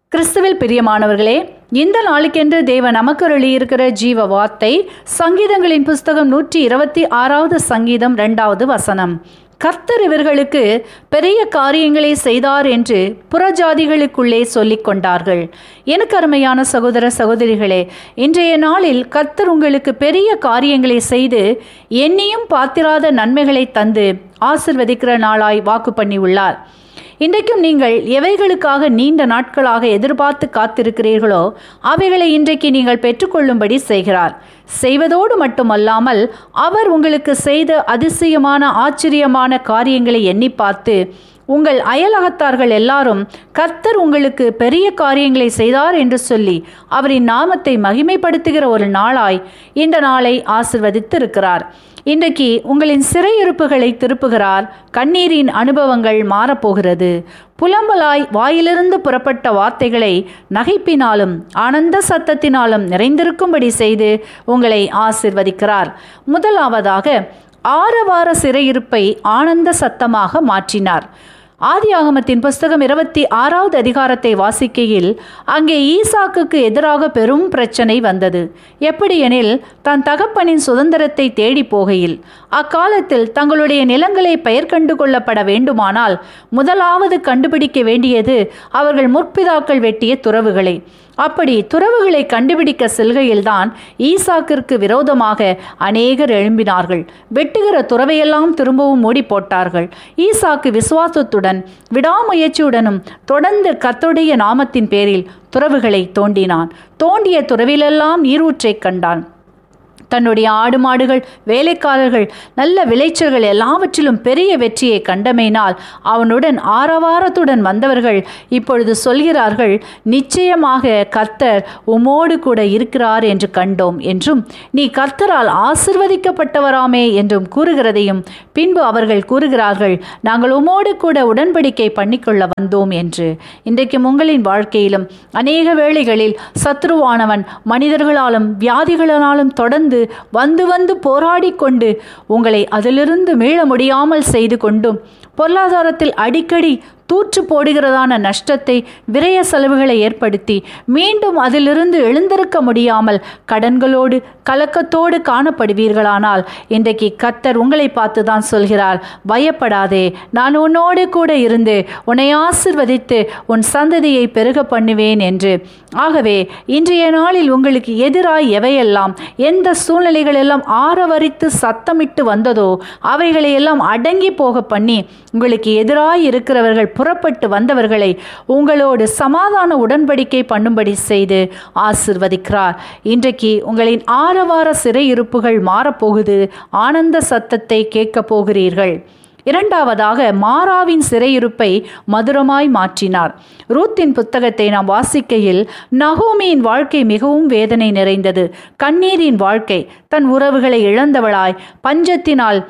கிறிஸ்துவில் பிரியமானவர்களே இந்த நாளுக்கென்று தேவ நமக்கு இருக்கிற ஜீவ வார்த்தை சங்கீதங்களின் புஸ்தகம் நூற்றி இருபத்தி ஆறாவது சங்கீதம் இரண்டாவது வசனம் கர்த்தர் இவர்களுக்கு பெரிய காரியங்களை செய்தார் என்று புறஜாதிகளுக்குள்ளே சொல்லிக் கொண்டார்கள் எனக்கு அருமையான சகோதர சகோதரிகளே இன்றைய நாளில் கர்த்தர் உங்களுக்கு பெரிய காரியங்களை செய்து எண்ணியும் பாத்திராத நன்மைகளை தந்து ஆசிர்வதிக்கிற நாளாய் வாக்கு பண்ணியுள்ளார் இன்றைக்கும் நீங்கள் எவைகளுக்காக நீண்ட நாட்களாக எதிர்பார்த்து காத்திருக்கிறீர்களோ அவைகளை இன்றைக்கு நீங்கள் பெற்றுக்கொள்ளும்படி செய்கிறார் செய்வதோடு மட்டுமல்லாமல் அவர் உங்களுக்கு செய்த அதிசயமான ஆச்சரியமான காரியங்களை எண்ணி பார்த்து உங்கள் அயலகத்தார்கள் எல்லாரும் கர்த்தர் உங்களுக்கு பெரிய காரியங்களை செய்தார் என்று சொல்லி அவரின் நாமத்தை மகிமைப்படுத்துகிற ஒரு நாளாய் இந்த நாளை ஆசிர்வதித்து இருக்கிறார் இன்றைக்கு உங்களின் சிறையிருப்புகளை திருப்புகிறார் கண்ணீரின் அனுபவங்கள் மாறப்போகிறது புலம்பலாய் வாயிலிருந்து புறப்பட்ட வார்த்தைகளை நகைப்பினாலும் ஆனந்த சத்தத்தினாலும் நிறைந்திருக்கும்படி செய்து உங்களை ஆசிர்வதிக்கிறார் முதலாவதாக ஆரவார சிறையிருப்பை ஆனந்த சத்தமாக மாற்றினார் ஆதியாகமத்தின் புஸ்தகம் இருபத்தி ஆறாவது அதிகாரத்தை வாசிக்கையில் அங்கே ஈசாக்குக்கு எதிராக பெரும் பிரச்சனை வந்தது எப்படியெனில் தன் தகப்பனின் சுதந்திரத்தை தேடி போகையில் அக்காலத்தில் தங்களுடைய நிலங்களை பெயர் கண்டு கொள்ளப்பட வேண்டுமானால் முதலாவது கண்டுபிடிக்க வேண்டியது அவர்கள் முற்பிதாக்கள் வெட்டிய துறவுகளை அப்படி துறவுகளை கண்டுபிடிக்க செல்கையில்தான் ஈசாக்கிற்கு விரோதமாக அநேகர் எழும்பினார்கள் வெட்டுகிற துறவையெல்லாம் திரும்பவும் மூடி போட்டார்கள் ஈசாக்கு விசுவாசத்துடன் விடாமுயற்சியுடனும் தொடர்ந்து கத்துடைய நாமத்தின் பேரில் துறவுகளை தோண்டினான் தோண்டிய துறவிலெல்லாம் நீரூற்றைக் கண்டான் தன்னுடைய ஆடு மாடுகள் வேலைக்காரர்கள் நல்ல விளைச்சல்கள் எல்லாவற்றிலும் பெரிய வெற்றியை கண்டமையினால் அவனுடன் ஆரவாரத்துடன் வந்தவர்கள் இப்பொழுது சொல்கிறார்கள் நிச்சயமாக கர்த்தர் உமோடு கூட இருக்கிறார் என்று கண்டோம் என்றும் நீ கர்த்தரால் ஆசிர்வதிக்கப்பட்டவராமே என்றும் கூறுகிறதையும் பின்பு அவர்கள் கூறுகிறார்கள் நாங்கள் உமோடு கூட உடன்படிக்கை பண்ணிக்கொள்ள வந்தோம் என்று இன்றைக்கும் உங்களின் வாழ்க்கையிலும் அநேக வேளைகளில் சத்ருவானவன் மனிதர்களாலும் வியாதிகளாலும் தொடர்ந்து வந்து வந்து போராடி கொண்டு உங்களை அதிலிருந்து மீள முடியாமல் செய்து கொண்டும் பொருளாதாரத்தில் அடிக்கடி தூற்று போடுகிறதான நஷ்டத்தை விரய செலவுகளை ஏற்படுத்தி மீண்டும் அதிலிருந்து எழுந்திருக்க முடியாமல் கடன்களோடு கலக்கத்தோடு காணப்படுவீர்களானால் இன்றைக்கு கத்தர் உங்களை பார்த்து தான் சொல்கிறார் பயப்படாதே நான் உன்னோடு கூட இருந்து உன்னை ஆசிர்வதித்து உன் சந்ததியை பெருக பண்ணுவேன் என்று ஆகவே இன்றைய நாளில் உங்களுக்கு எதிராய் எவையெல்லாம் எந்த சூழ்நிலைகள் எல்லாம் ஆரவரித்து சத்தமிட்டு வந்ததோ அவைகளை எல்லாம் அடங்கி போக பண்ணி உங்களுக்கு எதிராய் இருக்கிறவர்கள் புறப்பட்டு வந்தவர்களை உங்களோடு சமாதான உடன்படிக்கை பண்ணும்படி செய்து ஆசிர்வதிக்கிறார் இன்றைக்கு உங்களின் ஆரவார சிறையிருப்புகள் மாறப்போகுது ஆனந்த சத்தத்தை கேட்கப் போகிறீர்கள் இரண்டாவதாக மாறாவின் சிறையிருப்பை மதுரமாய் மாற்றினார் ரூத்தின் புத்தகத்தை நாம் வாசிக்கையில் நகோமியின் வாழ்க்கை மிகவும் வேதனை நிறைந்தது கண்ணீரின் வாழ்க்கை தன் உறவுகளை இழந்தவளாய் பஞ்சத்தினால்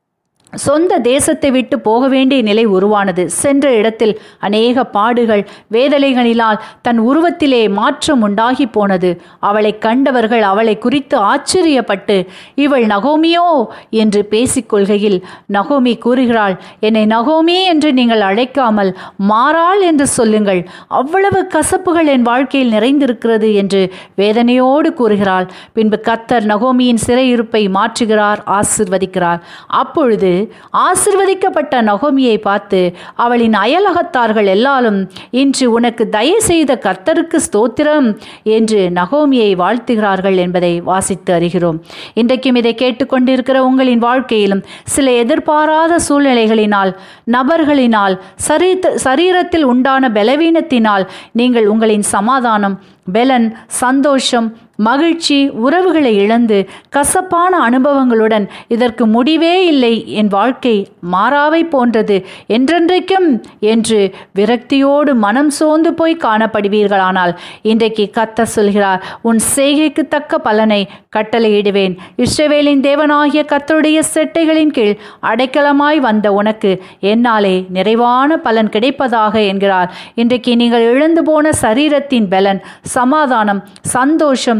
சொந்த தேசத்தை விட்டு போக வேண்டிய நிலை உருவானது சென்ற இடத்தில் அநேக பாடுகள் வேதனைகளினால் தன் உருவத்திலே மாற்றம் உண்டாகி போனது அவளை கண்டவர்கள் அவளை குறித்து ஆச்சரியப்பட்டு இவள் நகோமியோ என்று பேசிக்கொள்கையில் நகோமி கூறுகிறாள் என்னை நகோமி என்று நீங்கள் அழைக்காமல் மாறாள் என்று சொல்லுங்கள் அவ்வளவு கசப்புகள் என் வாழ்க்கையில் நிறைந்திருக்கிறது என்று வேதனையோடு கூறுகிறாள் பின்பு கத்தர் நகோமியின் சிறையிருப்பை மாற்றுகிறார் ஆசிர்வதிக்கிறார் அப்பொழுது ஆசிர்வதிக்கப்பட்ட நகோமியை பார்த்து அவளின் அயலகத்தார்கள் எல்லாரும் இன்று உனக்கு தயவு செய்த கர்த்தருக்கு ஸ்தோத்திரம் என்று நகோமியை வாழ்த்துகிறார்கள் என்பதை வாசித்து அறிகிறோம் இன்றைக்கும் இதை கேட்டுக்கொண்டிருக்கிற உங்களின் வாழ்க்கையிலும் சில எதிர்பாராத சூழ்நிலைகளினால் நபர்களினால் சரீ சரீரத்தில் உண்டான பலவீனத்தினால் நீங்கள் உங்களின் சமாதானம் பெலன் சந்தோஷம் மகிழ்ச்சி உறவுகளை இழந்து கசப்பான அனுபவங்களுடன் இதற்கு முடிவே இல்லை என் வாழ்க்கை மாறாவை போன்றது என்றென்றைக்கும் என்று விரக்தியோடு மனம் சோர்ந்து போய் காணப்படுவீர்களானால் இன்றைக்கு கத்த சொல்கிறார் உன் செய்கைக்கு தக்க பலனை கட்டளையிடுவேன் இஸ்ரவேலின் தேவனாகிய கத்தருடைய செட்டைகளின் கீழ் அடைக்கலமாய் வந்த உனக்கு என்னாலே நிறைவான பலன் கிடைப்பதாக என்கிறார் இன்றைக்கு நீங்கள் இழந்து போன சரீரத்தின் பலன் சமாதானம் சந்தோஷம்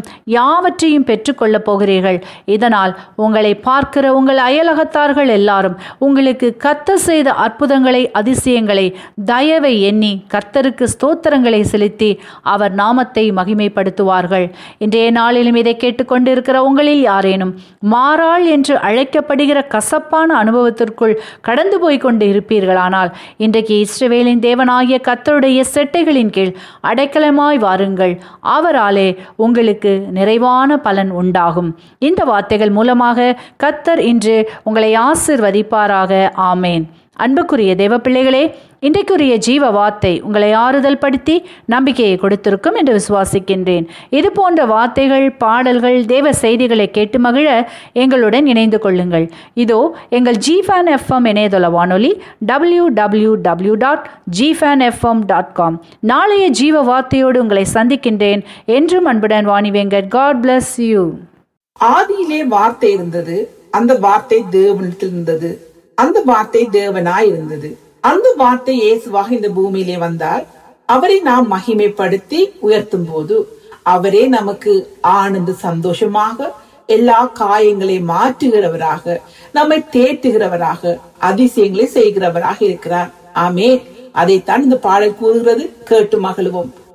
யாவற்றையும் பெற்றுக்கொள்ளப் போகிறீர்கள் இதனால் உங்களை பார்க்கிற உங்கள் அயலகத்தார்கள் எல்லாரும் உங்களுக்கு கத்த செய்த அற்புதங்களை அதிசயங்களை தயவை எண்ணி கர்த்தருக்கு ஸ்தோத்திரங்களை செலுத்தி அவர் நாமத்தை மகிமைப்படுத்துவார்கள் இன்றைய நாளிலும் இதை கேட்டுக்கொண்டிருக்கிற உங்களில் யாரேனும் மாறாள் என்று அழைக்கப்படுகிற கசப்பான அனுபவத்திற்குள் கடந்து போய் கொண்டு இருப்பீர்களானால் இன்றைக்கு இஸ்ரவேலின் தேவனாகிய கர்த்தருடைய செட்டைகளின் கீழ் அடைக்கலமாய் வாருங்கள் அவராலே உங்களுக்கு நிறைவான பலன் உண்டாகும் இந்த வார்த்தைகள் மூலமாக கர்த்தர் இன்று உங்களை ஆசிர்வதிப்பாராக ஆமேன் அன்புக்குரிய தேவ பிள்ளைகளே இன்றைக்குரிய ஜீவ வார்த்தை உங்களை ஆறுதல் படுத்தி நம்பிக்கையை கொடுத்திருக்கும் என்று விசுவாசிக்கின்றேன் இது போன்ற வார்த்தைகள் பாடல்கள் தேவ செய்திகளை கேட்டு மகிழ எங்களுடன் இணைந்து கொள்ளுங்கள் இதோ எங்கள் ஜிஃபேன் எஃப்எம் இணையதள வானொலி டபிள்யூ டபிள்யூ டபிள்யூ டாட் ஜிஃபேன் எஃப்எம் டாட் காம் நாளைய ஜீவ வார்த்தையோடு உங்களை சந்திக்கின்றேன் என்றும் அன்புடன் Vani Venkat God bless you ஆதியிலே வார்த்தை இருந்தது அந்த வார்த்தை தேவனிடத்தில் இருந்தது அந்த வார்த்தை தேவனாய் இருந்தது அந்த வார்த்தை இயேசுவாக இந்த பூமியிலே வந்தார் அவரை நாம் மகிமைப்படுத்தி உயர்த்தும் போது அவரே நமக்கு ஆனந்த சந்தோஷமாக எல்லா காயங்களை மாற்றுகிறவராக நம்மை தேற்றுகிறவராக அதிசயங்களை செய்கிறவராக இருக்கிறார் ஆமே அதைத்தான் இந்த பாடல் கூறுகிறது கேட்டு மகிழ்வோம்